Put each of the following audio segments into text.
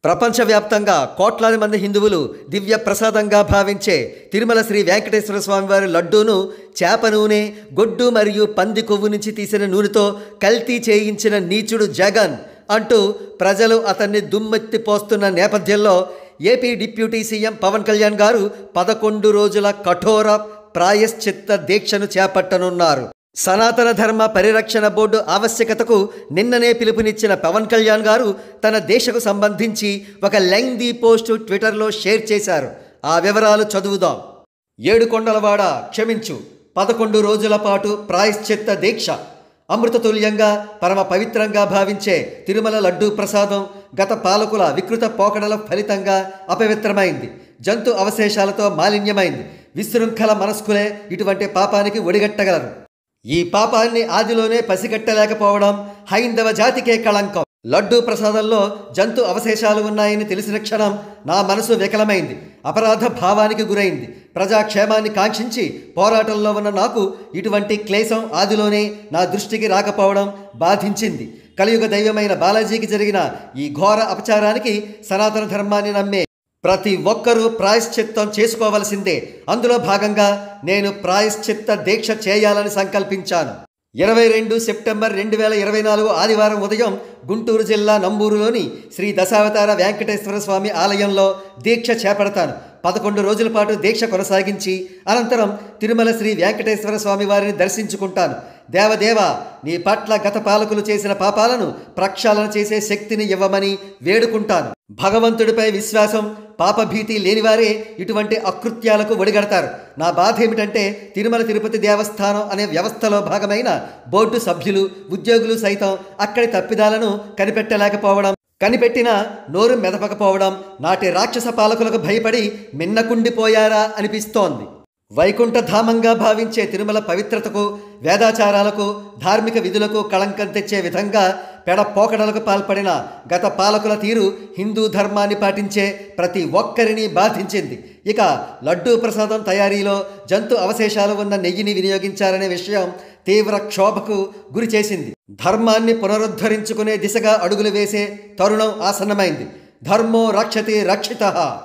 ప్రపంచవ్యాప్తంగా కోట్లాది మంది హిందువులు దివ్య ప్రసాదంగా భావించే తిరుమల శ్రీ వెంకటేశ్వర స్వామివారి లడ్డూను చేప నూనె గొడ్డు మరియు పంది కొవ్వు నుంచి తీసిన నూనెతో కల్తీ చేయించిన నీచుడు జగన్ అంటూ ప్రజలు అతన్ని దుమ్మెత్తి పోస్తున్న నేపథ్యంలో AP deputy CM Pawan Kalyan garu పదకొండు రోజుల కఠోర ప్రాయశ్చిత్త దీక్షను చేపట్టనున్నారు సనాతన ధర్మ పరిరక్షణ బోర్డు ఆవశ్యకతకు నిన్ననే పిలుపునిచ్చిన పవన్ కళ్యాణ్ గారు తన దేశకు సంబంధించి ఒక లెంగ్దీ పోస్టు ట్విట్టర్లో షేర్ చేశారు ఆ వివరాలు చదువుదాం ఏడుకొండలవాడ క్షమించు పదకొండు రోజుల పాటు ప్రాయశ్చిత్త దీక్ష అమృతతుల్యంగా పరమ పవిత్రంగా భావించే తిరుమల లడ్డూ ప్రసాదం గత పాలకుల వికృత పోకడల ఫలితంగా అపవిత్రమైంది జంతు అవశేషాలతో మాలిన్యమైంది విశృంఖల మనస్కులే ఇటువంటి పాపానికి ఒడిగట్టగలరు ఈ పాపాన్ని ఆదిలోనే పసిగట్టలేకపోవడం హైందవ జాతికే కళంకం లడ్డూ ప్రసాదంలో జంతు అవశేషాలు ఉన్నాయని తెలిసిన క్షణం నా మనసు వికలమైంది అపరాధ భావానికి గురైంది ప్రజాక్షేమాన్ని కాంక్షించి పోరాటంలో ఉన్న నాకు ఇటువంటి క్లేశం ఆదిలోనే నా దృష్టికి రాకపోవడం బాధించింది కలియుగ దైవమైన బాలాజీకి జరిగిన ఈ ఘోర అపచారానికి సనాతన ధర్మాన్ని నమ్మే ప్రతి ఒక్కరూ ప్రాయశ్చిత్తం చేసుకోవలసిందే అందులో భాగంగా నేను ప్రాయశ్చిత్త దీక్ష చేయాలని సంకల్పించాను ఇరవై రెండు సెప్టెంబర్ రెండు వేల ఇరవై నాలుగు ఆదివారం ఉదయం గుంటూరు జిల్లా నంబూరులోని శ్రీ దశావతార వెంకటేశ్వర స్వామి ఆలయంలో దీక్ష చేపడతాను పదకొండు రోజుల పాటు దీక్ష కొనసాగించి అనంతరం తిరుమల శ్రీ వెంకటేశ్వర స్వామి వారిని దర్శించుకుంటాను దేవదేవ నీ పట్ల గత పాలకులు చేసిన పాపాలను ప్రక్షాళన చేసే శక్తిని ఇవ్వమని వేడుకుంటాను భగవంతుడిపై విశ్వాసం పాపభీతి లేనివారే ఇటువంటి అకృత్యాలకు ఒడిగడతారు నా బాధ ఏమిటంటే తిరుమల తిరుపతి దేవస్థానం అనే వ్యవస్థలో భాగమైన బోర్డు సభ్యులు ఉద్యోగులు సైతం అక్కడి తప్పిదాలను కనిపెట్టలేకపోవడం కనిపెట్టిన నోరు మెదపకపోవడం నాటి రాక్షస పాలకులకు భయపడి మిన్నకుండిపోయారా అనిపిస్తోంది వైకుంఠ ధామంగా భావించే తిరుమల పవిత్రతకు వేదాచారాలకు ధార్మిక విధులకు కళంకం తెచ్చే విధంగా పెడపోకడలకు పాల్పడిన గత పాలకుల తీరు హిందూ ధర్మాన్ని పాటించే ప్రతి ఒక్కరిని బాధించింది ఇక లడ్డూ ప్రసాదం తయారీలో జంతు అవశేషాలు ఉన్న నెయ్యిని వినియోగించారనే విషయం తీవ్ర క్షోభకు గురి చేసింది ధర్మాన్ని పునరుద్ధరించుకునే దిశగా అడుగులు వేసే తరుణం ఆసన్నమైంది ధర్మో రక్షతి రక్షిత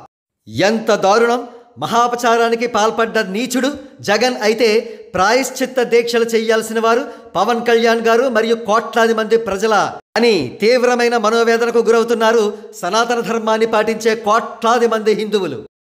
ఎంత దారుణం మహాపచారానికి పాల్పడ్డ నీచుడు జగన్ అయితే ప్రాయశ్చిత్త దీక్షలు చేయాల్సిన వారు పవన్ కళ్యాణ్ గారు మరియు కోట్లాది మంది ప్రజల అని తీవ్రమైన మనోవేదనకు గురవుతున్నారు సనాతన ధర్మాన్ని పాటించే కోట్లాది మంది హిందువులు